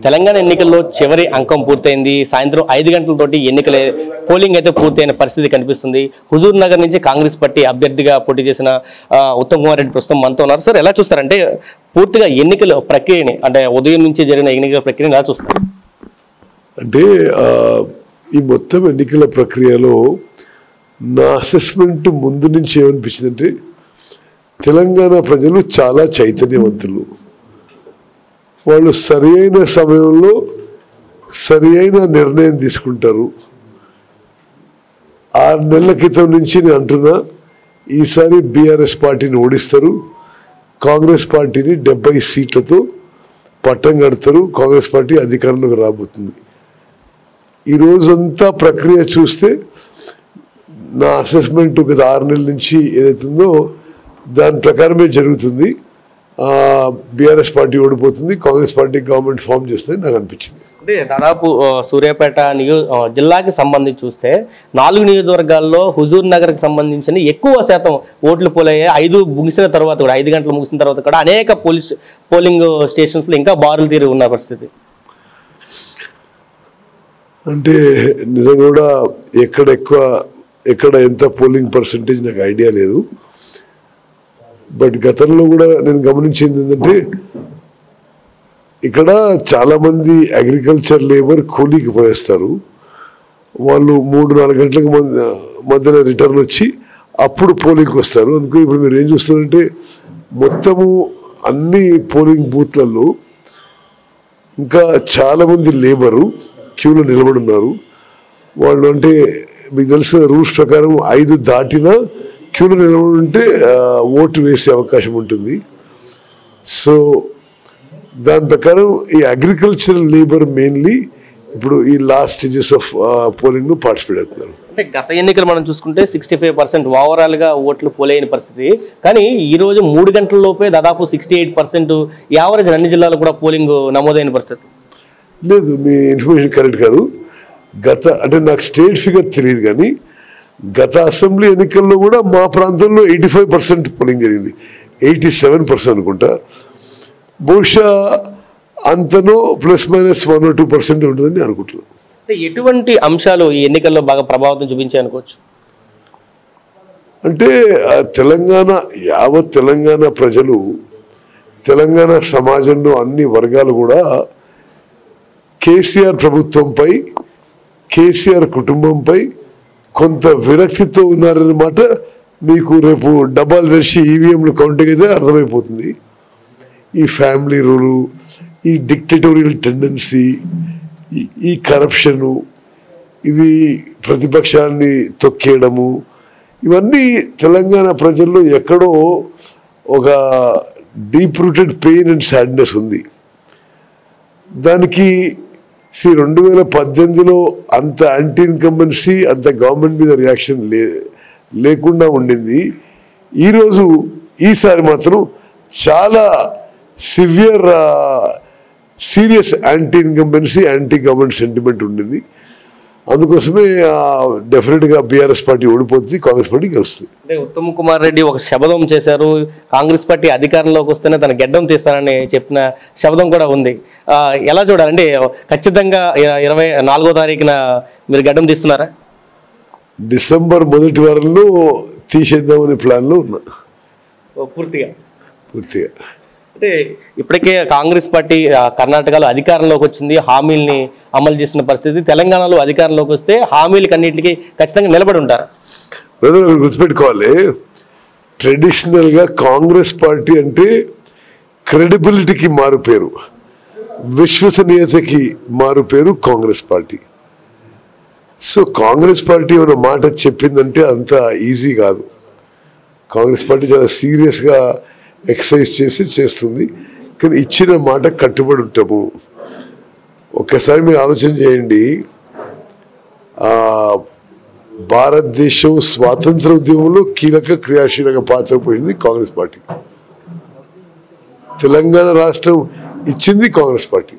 తెలంగాణ ఎన్నికల్లో చివరి అంకం పూర్తయింది సాయంత్రం ఐదు గంటలతోటి ఎన్నికల పోలింగ్ అయితే పూర్తయిన పరిస్థితి కనిపిస్తుంది హుజూర్ నగర్ నుంచి కాంగ్రెస్ పార్టీ అభ్యర్థిగా పోటీ చేసిన ఆ, ఉత్తమ్ కుమార్ రెడ్డి ప్రస్తుతం మనతో ఉన్నారు సార్ ఎలా చూస్తారంటే పూర్తిగా ఎన్నికల ప్రక్రియని అంటే ఉదయం నుంచి జరిగిన ఎన్నికల ప్రక్రియని ఎలా చూస్తారు అంటే ఆ, ఈ మొత్తం ఎన్నికల ప్రక్రియలో నా అసెస్మెంట్ ముందు నుంచి ఏమనిపించిందంటే తెలంగాణ ప్రజలు చాలా చైతన్యవంతులు వాళ్ళు సరి అయిన సమయంలో సరి అయిన నిర్ణయం తీసుకుంటారు ఆరు నెలల క్రితం నుంచి నేను అంటున్నా ఈసారి బీఆర్ఎస్ పార్టీని ఓడిస్తారు కాంగ్రెస్ పార్టీని డెబ్బై సీట్లతో పట్టం కడతారు కాంగ్రెస్ పార్టీ అధికారంలోకి రాబోతుంది ఈ రోజంతా ప్రక్రియ చూస్తే నా అసెస్మెంట్ గత ఆరు నెలల నుంచి ఏదైతుందో దాని ప్రకారమే జరుగుతుంది బీఆర్ఎస్ పార్టీ ఓడిపోతుంది కాంగ్రెస్ పార్టీ గవర్నమెంట్ ఫామ్ చేస్తుంది నాకు అనిపించింది అంటే దాదాపు ఆ, సూర్యాపేట నియో ఆ, జిల్లాకి సంబంధించి చూస్తే నాలుగు నియోజకవర్గాల్లో హుజూర్ నగర్కి సంబంధించిన ఎక్కువ శాతం ఓట్లు పోలయ్యాయి ఐదు ముగిసిన తర్వాత కూడా ఐదు గంటలు ముగిసిన తర్వాత కూడా అనేక పోలీస్ పోలింగ్ స్టేషన్స్లో ఇంకా బారులు తీరి ఉన్న పరిస్థితి అంటే నిజంగా కూడా ఎక్కడ ఎక్కువ ఎక్కడ ఎంత పోలింగ్ పర్సంటేజ్ నాకు ఐడియా లేదు బట్ గతంలో కూడా నేను గమనించింది ఏంటంటే ఇక్కడ చాలామంది అగ్రికల్చర్ లేబర్ కూలీకి పోయేస్తారు వాళ్ళు మూడు నాలుగు గంటలకు మధ్య మధ్యలో రిటర్న్ వచ్చి అప్పుడు పోలింగ్కి వస్తారు అందుకే ఇప్పుడు మీరు ఏం చూస్తారంటే మొత్తము అన్ని పోలింగ్ బూత్లలో ఇంకా చాలామంది లేబరు క్యూలో నిలబడి ఉన్నారు వాళ్ళు అంటే మీకు తెలిసిన రూల్స్ ప్రకారం ఐదు దాటినా క్యూలో నిలబడి ఉంటే ఆ, ఓటు వేసే అవకాశం ఉంటుంది సో దాని ప్రకారం ఈ అగ్రికల్చరల్ లేబర్ మెయిన్లీ ఇప్పుడు ఈ లాస్ట్ స్టేజెస్ ఆఫ్ పోలింగ్లో పార్టిసిపేట్ అవుతున్నారు అంటే గత ఎన్నికలు మనం చూసుకుంటే సిక్స్టీ ఫైవ్ పర్సెంట్ ఓవరాల్గా ఓట్లు పోలేని పరిస్థితి కానీ ఈ రోజు మూడు గంటల లోపే దాదాపు సిక్స్టీ ఎయిట్ పర్సెంట్ యావరేజ్ అన్ని జిల్లాలో కూడా పోలింగ్ నమోదైన పరిస్థితి లేదు మీ ఇన్ఫర్మేషన్ కరెక్ట్ కాదు గత అంటే నాకు స్టేట్ ఫిగర్ తెలియదు కానీ గత అసెంబ్లీ ఎన్నికల్లో కూడా మా ప్రాంతంలో ఎయిటీ ఫైవ్ పర్సెంట్ పోలింగ్ జరిగింది ఎయిటీ సెవెన్ పర్సెంట్ అనుకుంటా బహుశా అంతనో plus minus one two percent ఉంటుందని అనుకుంటున్నాను అంటే ఎటువంటి అంశాలు ఈ ఎన్నికల్లో బాగా ప్రభావితం చూపించాయి అనుకోవచ్చు అంటే ఆ తెలంగాణ యావత్ తెలంగాణ ప్రజలు తెలంగాణ సమాజంలో అన్ని వర్గాలు కూడా కేసీఆర్ ప్రభుత్వంపై కేసీఆర్ కుటుంబంపై కొంత విరక్తితో ఉన్నారన్నమాట మీకు రేపు డబ్బాలు తెరిచి ఈవీఎంలు కౌంటింగ్ అయితే అర్థమైపోతుంది ఈ ఫ్యామిలీ రూలు ఈ డిక్టటోరియల్ టెండెన్సీ ఈ- ఈ కరప్షను ఇది ప్రతిపక్షాన్ని తొక్కేయడము ఇవన్నీ తెలంగాణ ప్రజల్లో ఎక్కడో ఒక deep rooted pain and sadness ఉంది దానికి సి రెండు వేల పద్దెనిమిదిలో అంత యాంటీ ఇన్కంబెన్సీ అంత గవర్నమెంట్ మీద రియాక్షన్ లే లేకుండా ఉండింది ఈరోజు ఈసారి మాత్రం చాలా severe serious anti incumbency anti government sentiment ఉండింది అందుకోసమే డెఫినెట్గా బీఆర్ఎస్ పార్టీ ఓడిపోతుంది కాంగ్రెస్ పార్టీ గెలుస్తుంది అంటే ఉత్తమ్ కుమార్ రెడ్డి ఒక శబదం చేశారు కాంగ్రెస్ పార్టీ అధికారంలోకి వస్తేనే తన గెడ్డం తీస్తానని చెప్పిన శబదం కూడా ఉంది ఆ, ఎలా చూడాలంటే ఖచ్చితంగా ఇ- ఇరవై నాలుగో తారీఖున మీరు గడ్డం తీస్తున్నారా డిసెంబర్ మొదటి వారంలో తీసేద్దామనే ప్లాన్లో ఉన్నా ఓ, పూర్తిగా పూర్తిగా అంటే ఇప్పటికే కాంగ్రెస్ పార్టీ ఆ, కర్ణాటకలో అధికారంలోకి వచ్చింది హామీల్ని అమలు చేసిన పరిస్థితి తెలంగాణలో అధికారంలోకి వస్తే హామీలకి అన్నింటికి ఖచ్చితంగా నిలబడి ఉంటారు బ్రదర్ ఒకటి గుర్తుపెట్టుకోవాలి ట్రెడిషనల్గా కాంగ్రెస్ పార్టీ అంటే క్రెడిబిలిటీకి మారు పేరు విశ్వసనీయతకి మారు పేరు Congress party so Congress party ఏమైనా మాట చెప్పిందంటే అంత ఈజీ కాదు కాంగ్రెస్ పార్టీ చాలా సీరియస్గా ఎక్సర్సైజ్ చేసి చేస్తుంది కానీ ఇచ్చిన మాట కట్టుబడి ఉంటాము ఒక్కసారి మీరు ఆలోచన చేయండి ఆ, భారతదేశం స్వాతంత్ర ఉద్యమంలో కీలక క్రియాశీలక పాత్ర పోయింది కాంగ్రెస్ పార్టీ తెలంగాణ రాష్ట్రం ఇచ్చింది కాంగ్రెస్ పార్టీ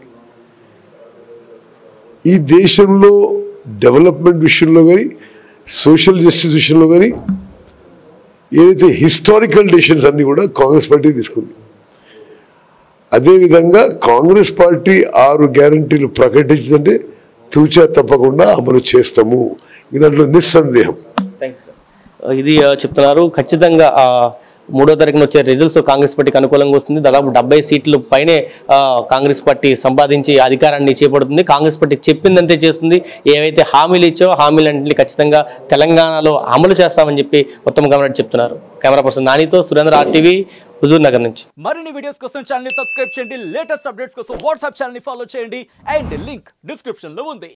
ఈ దేశంలో డెవలప్మెంట్ విషయంలో కానీ సోషల్ జస్టిస్ విషయంలో కానీ ఏదైతే హిస్టారికల్ డెసిషన్స్ అన్ని కూడా కాంగ్రెస్ పార్టీ తీసుకుంది అదేవిధంగా కాంగ్రెస్ పార్టీ ఆరు గ్యారంటీలు ప్రకటించిందంటే తూచా తప్పకుండా అమలు చేస్తాము దాంట్లో నిస్సందేహం థ్యాంక్ యూ సార్ ఇది ఆ, చెప్తున్నారు ఖచ్చితంగా ఆ, మూడో తారీఖున వచ్చే రిజల్ట్స్ కాంగ్రెస్ పార్టీకి అనుకూలంగా వస్తుంది దాదాపు డెబ్బై సీట్లు పైనే ఆ, కాంగ్రెస్ పార్టీ సంపాదించి అధికారాన్ని చేపడుతుంది కాంగ్రెస్ పార్టీ చెప్పిందంతే చేస్తుంది ఏవైతే హామీలు ఇచ్చో హామీలన్నింటినీ ఖచ్చితంగా తెలంగాణలో అమలు చేస్తామని చెప్పి ఉత్తమ్ కమరెడ్డి చెప్తున్నారు కెమెరా పర్సన్ నానితో సురేంద్ర ఆర్టీవీ హుజూర్ నగర్ నుంచి మరిన్ని వీడియోస్ కోసం ఛానల్ ని సబ్స్క్రైబ్ చేయండి లేటెస్ట్ అప్డేట్స్ కోసం వాట్సాప్ ఛానల్ ని ఫాలో చేయండి అండ్ లింక్ డిస్క్రిప్షన్ లో ఉంది